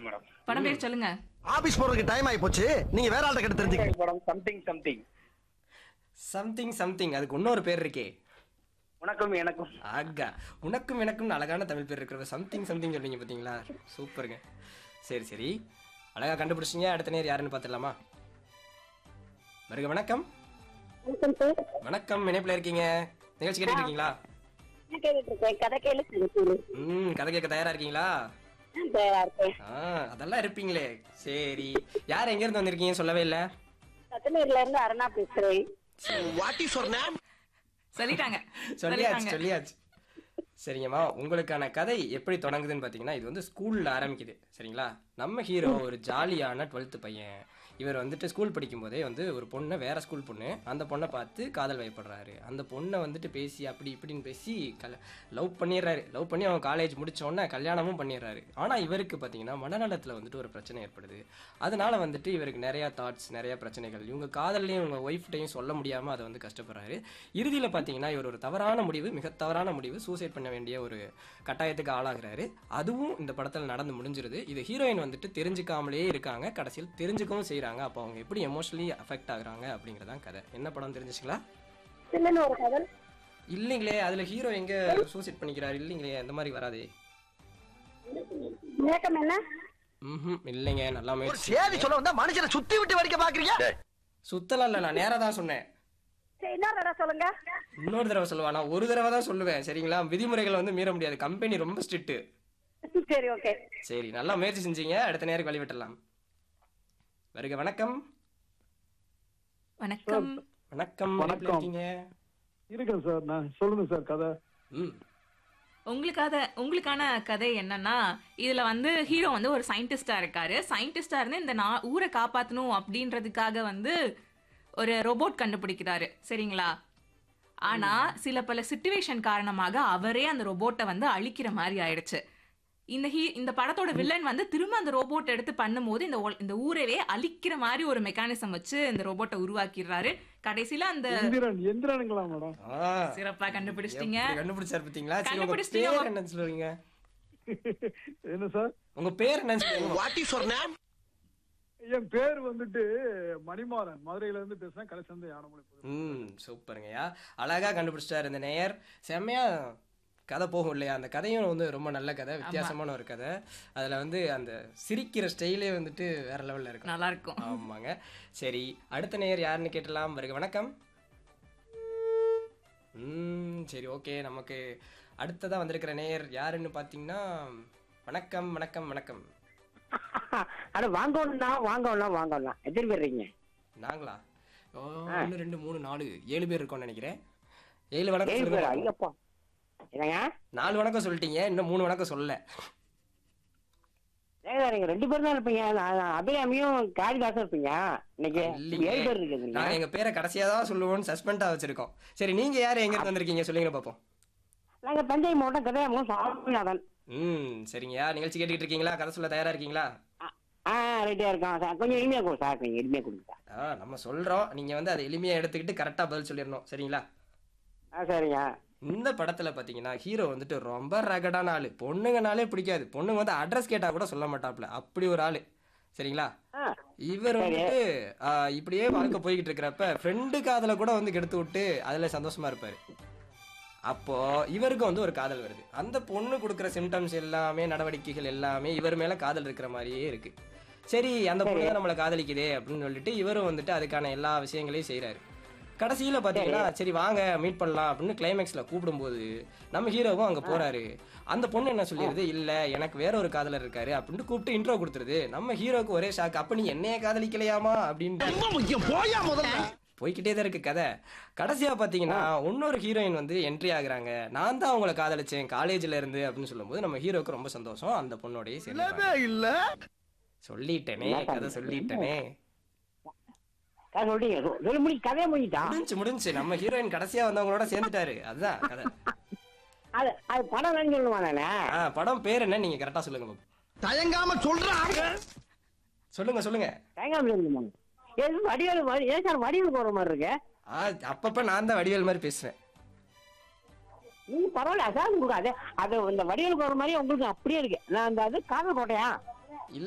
Madam படம் பேர் சொல்லுங்க ஆபீஸ் போறதுக்கு டைம் ஆயி போச்சு நீங்க வேற ஆள்கிட்ட கேட்டு தெரிஞ்சுக்க படம் சம்திங் சம்திங் சம்திங் சம்திங் அதுக்கு இன்னொரு பேர் இருக்கே உனக்கும் எனக்கும் ஆகா உனக்கும் எனக்கும் அழகான தமிழ் பேர் இருக்கிற சம்திங் சம்திங் சொல்றீங்க பார்த்தீங்களா சூப்பருங்க சரி சரி அழகா கண்டுபிடிச்சிங்க அடுத்த நேர் யாருன்னு பார்த்துடலாமா வருக வணக்கம் வணக்கம் சார் வணக்கம் இணைப்பில் இருக்கீங்க நிகழ்ச்சி கேட்டுட்டு இருக்கீங்களா நான் கேட்டுட்டு இருக்கேன் கதை கேளு கதை கேளு ம் கதை கேட்க தயாரா இருக்கீங்களா நான் தயாரா இருக்கேன் ஆ அதெல்லாம் இருப்பீங்களே சரி யார் எங்க இருந்து வந்திருக்கீங்கன்னு சொல்லவே இல்லை சத்தனூர்ல இருந்து அருணா பேசுறேன் வாட் இஸ் யுவர் நேம் சொல்லிட்டாங்க சொல்லியாச்சு சொல்லியாச்சு சரிங்கம்மா உங்களுக்கான கதை எப்படி தொடங்குதுன்னு பார்த்தீங்கன்னா இது வந்து ஸ்கூலில் ஆரம்பிக்குது சரிங்களா நம்ம ஹீரோ ஒரு ஜாலியான டுவெல்த்து பையன் இவர் வந்துட்டு ஸ்கூல் படிக்கும்போதே வந்து ஒரு பொண்ணை வேற ஸ்கூல் பொண்ணு அந்த பொண்ணை பார்த்து காதல் வயப்படுறாரு அந்த பொண்ணை வந்துட்டு பேசி அப்படி இப்படின்னு பேசி கல லவ் பண்ணிடுறாரு லவ் பண்ணி அவன் காலேஜ் முடிச்ச உடனே கல்யாணமும் பண்ணிடுறாரு ஆனால் இவருக்கு பார்த்தீங்கன்னா மனநலத்தில் வந்துட்டு ஒரு பிரச்சனை ஏற்படுது அதனால வந்துட்டு இவருக்கு நிறையா தாட்ஸ் நிறைய பிரச்சனைகள் இவங்க காதல்லையும் இவங்க ஒய்ஃப்டையும் சொல்ல முடியாமல் அதை வந்து கஷ்டப்படுறாரு இறுதியில் பார்த்தீங்கன்னா இவர் ஒரு தவறான முடிவு மிக தவறான முடிவு சூசைட் பண்ண வேண்டிய ஒரு கட்டாயத்துக்கு ஆளாகிறாரு அதுவும் இந்த படத்தில் நடந்து முடிஞ்சிருது இது ஹீரோயின் வந்துட்டு தெரிஞ்சுக்காமலே இருக்காங்க கடைசியில் தெரிஞ்சுக்கவும் செய்கிறாங்க அப்போ அவங்க எப்படி எமோஷனலி அஃபெக்ட் ஆகுறாங்க அப்படிங்கிறதான் கதை என்ன படம் தெரிஞ்சுங்களா சில்லுன்னு ஒரு கதல் இல்லைங்களே அதில் ஹீரோ எங்கே சூசைட் பண்ணிக்கிறாரு இல்லைங்களே அந்த மாதிரி வராதே விளக்கம் என்ன ம் இல்லைங்க நல்லா ஒரு முயற்சி சேதி சொல்ல வந்தா மனுஷனை சுத்தி விட்டு வடிக்க பாக்குறீங்க சுத்தலாம் இல்லை நான் நேராக தான் சொன்னேன் சரி இன்னொரு தடவை சொல்லுங்க இன்னொரு தடவை சொல்லுவா நான் ஒரு தடவை தான் சொல்லுவேன் சரிங்களா விதிமுறைகளை வந்து மீற முடியாது கம்பெனி ரொம்ப ஸ்ட்ரிக்ட் சரி ஓகே சரி நல்லா முயற்சி செஞ்சீங்க அடுத்த நேரம் வழிவிட்டலாம் வருக வணக்கம் வணக்கம் வணக்கம் வணக்கம். இணைப்பில் இருக்கீங்க இருக்கேன் சார் நான் சொல்லுங்க சார் கதை ம் உங்களுக்காக உங்களுக்கான கதை என்னன்னா இதுல வந்து ஹீரோ வந்து ஒரு சயின்டிஸ்டா இருக்காரு சயின்டிஸ்டா இருந்து இந்த நா ஊரை காப்பாத்தணும் அப்படின்றதுக்காக வந்து ஒரு ரோபோட் கண்டுபிடிக்கிறாரு சரிங்களா ஆனா சில பல சிச்சுவேஷன் காரணமாக அவரே அந்த ரோபோட்டை வந்து அழிக்கிற மாதிரி ஆயிடுச்சு இந்த ஹீ இந்த படத்தோட வில்லன் வந்து திரும்ப அந்த ரோபோட் எடுத்து பண்ணும்போது இந்த ஒல்- இந்த ஊரவே அழிக்கிற மாதிரி ஒரு மெக்கானிசம் வச்சு இந்த ரோபோட்டை உருவாக்கிடுறாரு கடைசியில அந்த எந்திரன் எந்திரனுங்களா மேடம் ஆ சிறப்பா கண்டுபிடிச்சிட்டீங்க எப்படி கண்டுபிடிச்சாரு பார்த்தீங்களா சரி உங்க கண்டுபிடிச்சிட்டீங்க. பேர் என்னன்னு சொல்லுவீங்க என்ன சார் உங்க பேர் என்னன்னு சொல்லுங்க வாட் இஸ் யுவர் நேம் என் பேர் வந்துட்டு மணிமாறன் மதுரையில இருந்து பேசுறேன் கடைசி வந்து யானமலை புதூர். ம் சூப்பருங்கய்யா அழகா கண்டுபிடிச்சிட்டாரு இந்த நேயர் செம்மையா கதை போகும் இல்லையா அந்த கதையும் வந்து ரொம்ப நல்ல கதை வித்தியாசமான ஒரு கதை அதுல வந்து அந்த சிரிக்கிற ஸ்டைலே வந்துட்டு வேற லெவல்ல இருக்கும் நல்லா இருக்கும் ஆமாங்க சரி அடுத்த நேயர் யாருன்னு கேட்டலாம் வருக வணக்கம் ம் சரி ஓகே நமக்கு அடுத்ததா வந்திருக்கிற நேயர் யாருன்னு பார்த்தீங்கன்னா வணக்கம் வணக்கம் வணக்கம் அட வாங்கணும்னா வாங்கலாம் வாங்கலாம் எத்தனை பேர் இருக்கீங்க நாங்களா ஓ, ஒன்று ரெண்டு மூணு நாலு ஏழு பேர் இருக்கோம்னு நினைக்கிறேன் ஏழு வணக்கம் ஏழு சொல்லுங்க பேரா பாப்போம். ஐயப்பா என்னங்க நாலு வணக்கம் சொல்லிட்டீங்க இன்னும் மூணு வணக்கம் சொல்லல ஏங்க நீங்க ரெண்டு பேர் தான் இருப்பீங்க நான் நான் அபிராமியும் காளிதாசும் இருப்பீங்க இன்னைக்கு இல்லைங்க. ஏழு பேர் இருக்குதுங்க நாங்க எங்க பேரை கடைசியா தான் சொல்லுவோம்னு சஸ்பெண்டா வச்சிருக்கோம் சரி நீங்க யாரு எங்க இருந்து வந்திருக்கீங்க சொல்லுங்க பாப்போம் நாங்க தஞ்சை மாவட்டம் கதையாமூர் சுவாமிநாதன் ம் சரிங்கய்யா நிகழ்ச்சி கேட்டுக்கிட்டு இருக்கீங்களா கதை சொல்ல தயாரா இருக்கீங்களா ஆ, ஆ ரெடியா இருக்கோம் சார் கொஞ்சம் எளிமையா கொடுங்க சார் நீங்க எளிமையா கொடுங்க சார் ஆ நம்ம சொல்றோம் நீங்க வந்து அதை எளிமையா எடுத்துக்கிட்டு கரெக்டா பதில் சொல்லிடணும் சரிங்களா ஆ சரிங்க இந்த படத்துல பாத்தீங்கன்னா ஹீரோ வந்துட்டு ரொம்ப ரகடான ஆளு பொண்ணுங்கனாலே பிடிக்காது பொண்ணுங்க வந்து அட்ரஸ் கேட்டா கூட சொல்ல மாட்டாப்ல அப்படி ஒரு ஆளு சரிங்களா ஆ இவர் வந்துட்டு ஆ, இப்படியே வாழ்க்கை போய்கிட்டு இருக்கிறப்ப ஃப்ரெண்டு காதலை கூட வந்து கெடுத்து விட்டு அதுல சந்தோஷமா இருப்பாரு அப்போ இவருக்கு வந்து ஒரு காதல் வருது அந்த பொண்ணு கொடுக்குற சிம்டம்ஸ் எல்லாமே நடவடிக்கைகள் எல்லாமே இவர் மேல காதல் இருக்கிற மாதிரியே இருக்கு சரி அந்த பொண்ணு தான் நம்மளை காதலிக்குதே அப்படின்னு சொல்லிட்டு இவரும் வந்துட்டு அதுக்கான எல்லா விஷயங்களையும் செய்றாரு கடைசியில பாத்தீங்கன்னா சரி வாங்க மீட் பண்ணலாம் அப்படின்னு கிளைமேக்ஸ்ல கூப்பிடும்போது நம்ம ஹீரோவும் அங்க போறாரு அந்த பொண்ணு என்ன சொல்லிடுது இல்ல எனக்கு வேற ஒரு காதலர் இருக்காரு அப்படின்ட்டு கூப்பிட்டு இன்ட்ரோ கொடுத்துருது நம்ம ஹீரோக்கு ஒரே ஷாக் அப்ப நீ என்னைய காதலிக்கலையாமா அப்படின்னு போயா முதல்ல போய்கிட்டே தான் இருக்கு கதை கடைசியா பாத்தீங்கன்னா இன்னொரு ஹீரோயின் வந்து என்ட்ரி ஆகுறாங்க நான் தான் அவங்கள காதலிச்சேன் காலேஜ்ல இருந்து அப்படின்னு சொல்லும்போது நம்ம ஹீரோக்கு ரொம்ப சந்தோஷம் அந்த பொண்ணோடய சேர்ந்து இல்ல சொல்லிட்டேனே கதை சொல்லிட்டேனே சார் சொல்றீங்க சொ- சொல்லி முடி கதையை முடிஞ்சிட்டா முடிஞ்சு முடிஞ்சு நம்ம ஹீரோயின் கடைசியா வந்தவங்களோட சேர்ந்துட்டாரு அதுதான் கதை அது அது படம் வேணும்னு சொல்லுமா நானே ஆ படம் பேர் என்ன நீங்க கரெக்டா சொல்லுங்க பாப்போம். தயங்காம சொல்றாங்க சொல்லுங்க சொல்லுங்க தேங்காய் சொல்லுமா ஏன் வடிவேலு வடி- ஏன் சார் வடிவேலு போற மாதிரி இருக்கு ஆ, அப்பப்ப நான் தான் வடிவேல் மாதிரி பேசுவேன் நீங்க பரவாயில்ல சார் உங்களுக்கு அது அது இந்த வடிவேலு போற மாதிரி உங்களுக்கு அப்படியே இருக்கு நான் அந்த அது காதல் கோட்டையா